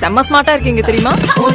செம்ம ஸ்மார்ட்டா இருக்கீங்க தெரியுமா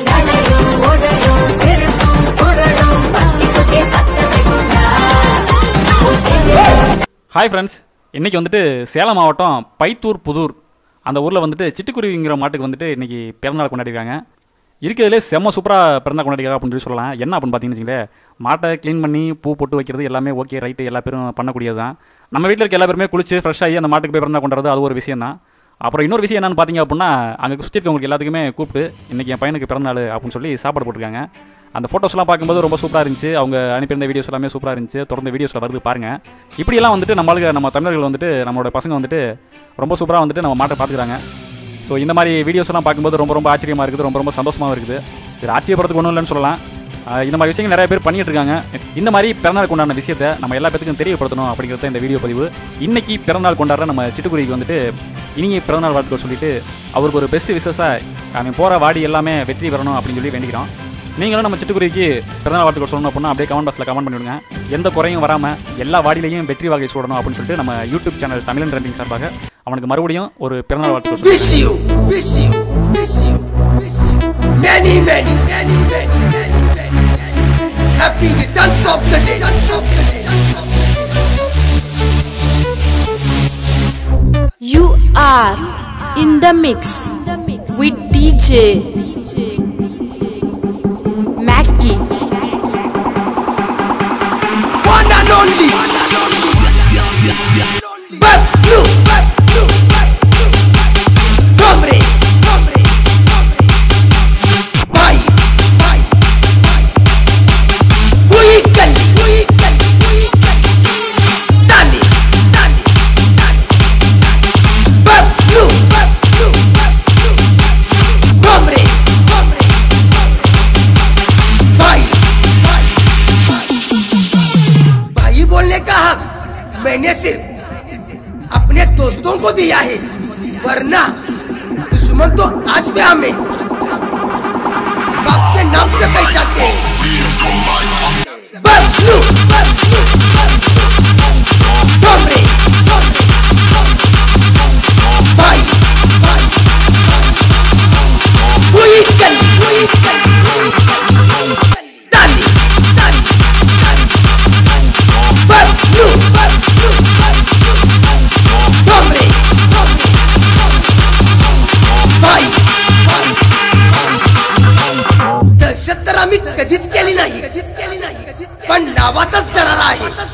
ஹாய் ஃப்ரெண்ட்ஸ் இன்றைக்கி வந்துட்டு சேலம் மாவட்டம் பைத்தூர் புதூர் அந்த ஊரில் வந்துட்டு சிட்டுக்குருவிங்கிற மாட்டுக்கு வந்துட்டு இன்றைக்கி பிறந்தநாள் கொண்டாடிருக்காங்க இருக்கிறதுலே செம்ம சூப்பராக பிறந்தநாள் கொண்டாடிருக்காங்க அப்படின்னு சொல்லி சொல்லலாம் என்ன அப்படின்னு பார்த்தீங்கன்னு வச்சுக்கோங்களேன் மாட்டை க்ளீன் பண்ணி பூ போட்டு வைக்கிறது எல்லாமே ஓகே ரைட்டு எல்லா பேரும் பண்ணக்கூடியது தான் நம்ம வீட்டில் இருக்க எல்லா பேருமே குளிச்சு ஃப்ரெஷ் ஆகி அந்த மாட்டுக்கு போய் பிறந்தநாள் கொண்டாடுறது அது ஒரு விஷயம் தான் அப்புறம் இன்னொரு விஷயம் என்னன்னு பார்த்தீங்க அப்படின்னா அங்கே சுற்றி இருக்கவங்களுக்கு எல்லாத்துக்குமே கூப்பிட்டு இன்றைக்கி என் பையனுக்கு பிறந்தநாள் அப்படின்னு சொல்லி சாப்பாடு போட்டிருக்காங்க அந்த ஃபோட்டோஸ்லாம் பார்க்கும்போது ரொம்ப சூப்பராக இருந்துச்சு அவங்க அனுப்பியிருந்த வீடியோஸ் எல்லாமே சூப்பராக இருந்துச்சு தொடர்ந்து வீடியோஸில் வருது பாருங்கள் இப்படியெல்லாம் வந்துட்டு நம்மளுக்கு நம்ம தமிழர்கள் வந்துட்டு நம்மளோட பசங்க வந்துட்டு ரொம்ப சூப்பராக வந்துட்டு நம்ம மாட்டை பார்த்துக்கிறாங்க ஸோ இந்த மாதிரி வீடியோஸ் எல்லாம் பார்க்கும்போது ரொம்ப ரொம்ப ஆச்சரியமாக இருக்குது ரொம்ப ரொம்ப சந்தோஷமாகவும் இருக்குது இது ஆச்சரியப்படுறதுக்கு ஒன்றும் இல்லைன்னு சொல்லலாம் ஆஹ் இந்த மாதிரி விஷயங்கள் நிறைய பேர் பண்ணிட்டு இருக்காங்க இந்த மாதிரி பிறந்தநாள் கொண்டாடின விஷயத்தை நம்ம எல்லா பேத்துக்கும் தெரியப்படுத்தணும் அப்படிங்கிறத இந்த வீடியோ பதிவு இன்னைக்கு பிறந்தநாள் கொண்டாடுற நம்ம சிட்டுக்குருவிக்கு வந்துட்டு இனிய பிறந்தநாள் வாழ்த்துக்கள் சொல்லிட்டு அவருக்கு ஒரு பெஸ்ட் விசஸாக அவன் போகிற வாடி எல்லாமே வெற்றி பெறணும் அப்படின்னு சொல்லி வேண்டிக்கிறோம் நீங்களும் நம்ம சிட்டுக்குருவிக்கு பிறந்தநாள் வாழ்த்துக்கள் சொல்லணும் அப்படின்னா அப்படியே கமெண்ட் பாக்ஸில் கமெண்ட் பண்ணிவிடுங்க எந்த குறையும் வராமல் எல்லா வாடியிலையும் வெற்றி வகை சூடணும் அப்படின்னு சொல்லிட்டு நம்ம யூடியூப் சேனல் தமிழன் ட்ரெண்டிங் சார்பாக அவனுக்கு மறுபடியும் ஒரு பிறந்தநாள் வாழ்த்துக்கள் சொல்றோம். Wish you, wish you, wish you, wish you many, many, many, many, many, many, many. Happy returns of the day. Returns of the day. Returns of the day. You are in the mix with DJ Mackie. One and only. Bad blue, bad blue, bad blue. Comre, comre, comre. Bye, bye, bye. Ui kalli, ui kalli, ui kalli. Dali, dali, dali. Bad blue, bad blue, bad blue. Comre, comre, comre. Bye, bye, bye. भाई बोलने का हक मैंने सिर्फ अपने दोस्तों को दिया है वरना दुश्मन तो आज भी हमें बाप के नाम से पहचानते हैं बबलू, बबलू, बबलू। डोमरे, डोमरे, डोमरे। भाई, भाई, भाई। हुई गली, हुई गली, हुई गली। डाली, डाली, डाली। बबलू, बबलू, बबलू। डोमरे, डोमरे, डोमरे। भाई, भाई, भाई। दहशत तर आम्ही कधीच केली नाही पण नावातच दरार आहे